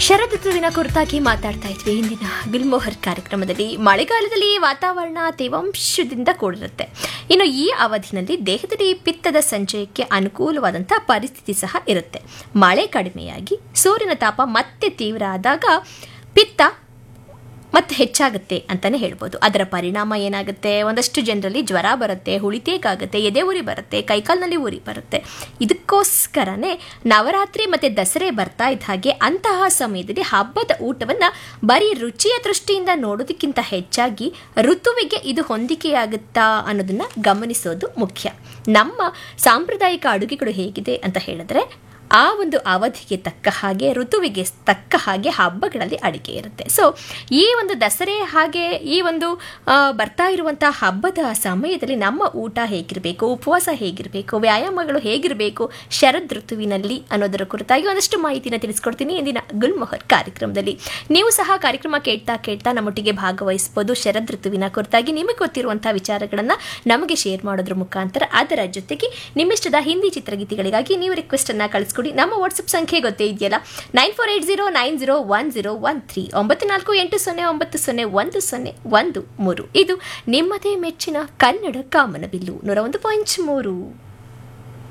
ಶರದೃತುವಿನ ಕುರಿತಾಗಿ ಮಾತಾಡ್ತಾ ಇದ್ವಿ ಇಂದಿನ ಗುಲ್ಮೋಹರ್ ಕಾರ್ಯಕ್ರಮದಲ್ಲಿ ಮಳೆಗಾಲದಲ್ಲಿ ವಾತಾವರಣ ತೇವಾಂಶದಿಂದ ಕೂಡಿರುತ್ತೆ ಇನ್ನು ಈ ಅವಧಿನಲ್ಲಿ ದೇಹದಲ್ಲಿ ಪಿತ್ತದ ಸಂಚಯಕ್ಕೆ ಅನುಕೂಲವಾದಂಥ ಪರಿಸ್ಥಿತಿ ಸಹ ಇರುತ್ತೆ ಮಳೆ ಕಡಿಮೆಯಾಗಿ ಸೂರ್ಯನ ತಾಪ ಮತ್ತೆ ತೀವ್ರ ಆದಾಗ ಪಿತ್ತ ಮತ್ತೆ ಹೆಚ್ಚಾಗುತ್ತೆ ಅಂತಾನೆ ಹೇಳ್ಬೋದು ಅದರ ಪರಿಣಾಮ ಏನಾಗುತ್ತೆ ಒಂದಷ್ಟು ಜನರಲ್ಲಿ ಜ್ವರ ಬರುತ್ತೆ ಹುಳಿತೇಕಾಗುತ್ತೆ ಎದೆ ಉರಿ ಬರುತ್ತೆ ಕೈಕಾಲಿನಲ್ಲಿ ಉರಿ ಬರುತ್ತೆ ಇದಕ್ಕೋಸ್ಕರನೇ ನವರಾತ್ರಿ ಮತ್ತು ದಸರೆ ಬರ್ತಾ ಇದ್ದ ಹಾಗೆ ಅಂತಹ ಸಮಯದಲ್ಲಿ ಹಬ್ಬದ ಊಟವನ್ನು ಬರೀ ರುಚಿಯ ದೃಷ್ಟಿಯಿಂದ ನೋಡೋದಕ್ಕಿಂತ ಹೆಚ್ಚಾಗಿ ಋತುವಿಗೆ ಇದು ಹೊಂದಿಕೆಯಾಗುತ್ತಾ ಅನ್ನೋದನ್ನ ಗಮನಿಸೋದು ಮುಖ್ಯ ನಮ್ಮ ಸಾಂಪ್ರದಾಯಿಕ ಅಡುಗೆಗಳು ಹೇಗಿದೆ ಅಂತ ಹೇಳಿದ್ರೆ ಆ ಒಂದು ಅವಧಿಗೆ ತಕ್ಕ ಹಾಗೆ ಋತುವಿಗೆ ತಕ್ಕ ಹಾಗೆ ಹಬ್ಬಗಳಲ್ಲಿ ಅಡಿಗೆ ಇರುತ್ತೆ ಸೊ ಈ ಒಂದು ದಸರೆ ಹಾಗೆ ಈ ಒಂದು ಆ, ಬರ್ತಾ ಇರುವಂಥ ಹಬ್ಬದ ಸಮಯದಲ್ಲಿ ನಮ್ಮ ಊಟ ಹೇಗಿರಬೇಕು ಉಪವಾಸ ಹೇಗಿರಬೇಕು ವ್ಯಾಯಾಮಗಳು ಹೇಗಿರಬೇಕು ಶರದ್ ಋತುವಿನಲ್ಲಿ ಅನ್ನೋದರ ಕುರಿತಾಗಿ ಒಂದಷ್ಟು ಮಾಹಿತಿನ ತಿಳಿಸ್ಕೊಡ್ತೀನಿ ಇಂದಿನ ಗುಲ್ಮೊಹರ್ ಕಾರ್ಯಕ್ರಮದಲ್ಲಿ ನೀವು ಸಹ ಕಾರ್ಯಕ್ರಮ ಕೇಳ್ತಾ ಕೇಳ್ತಾ ನಮ್ಮೊಟ್ಟಿಗೆ ಭಾಗವಹಿಸ್ಬೋದು ಶರದ್ ಋತುವಿನ ಕುರಿತಾಗಿ ನಿಮಗೆ ಗೊತ್ತಿರುವಂಥ ವಿಚಾರಗಳನ್ನು ನಮಗೆ ಶೇರ್ ಮಾಡೋದ್ರ ಮುಖಾಂತರ ಅದರ ಜೊತೆಗೆ ನಿಮ್ಮಿಷ್ಟದ ಹಿಂದಿ ಚಿತ್ರಗೀತೆಗಳಿಗಾಗಿ ನೀವು ರಿಕ್ವೆಸ್ಟ್ ಅನ್ನ ಕಳಿಸ್ಕೊಡಿ ನಮ್ಮ ವಾಟ್ಸಪ್ ಸಂಖ್ಯೆ ಗೊತ್ತೇ ಇದೆಯಲ್ಲ nine four eight zero nine zero one zero one three ಒಂಬತ್ತು ನಾಲ್ಕು ಎಂಟು ಸೊನ್ನೆ ಒಂಬತ್ತು ಸೊನ್ನೆ ಒಂದು ಸೊನ್ನೆ ಒಂದು ಮೂರು ಇದು ನಿಮ್ಮದೇ ಮೆಚ್ಚಿನ ಕನ್ನಡ ಕಾಮನಬಿಲ್ಲು ನೂರ ಒಂದು ಪಾಯಿಂಟ್ ಮೂರು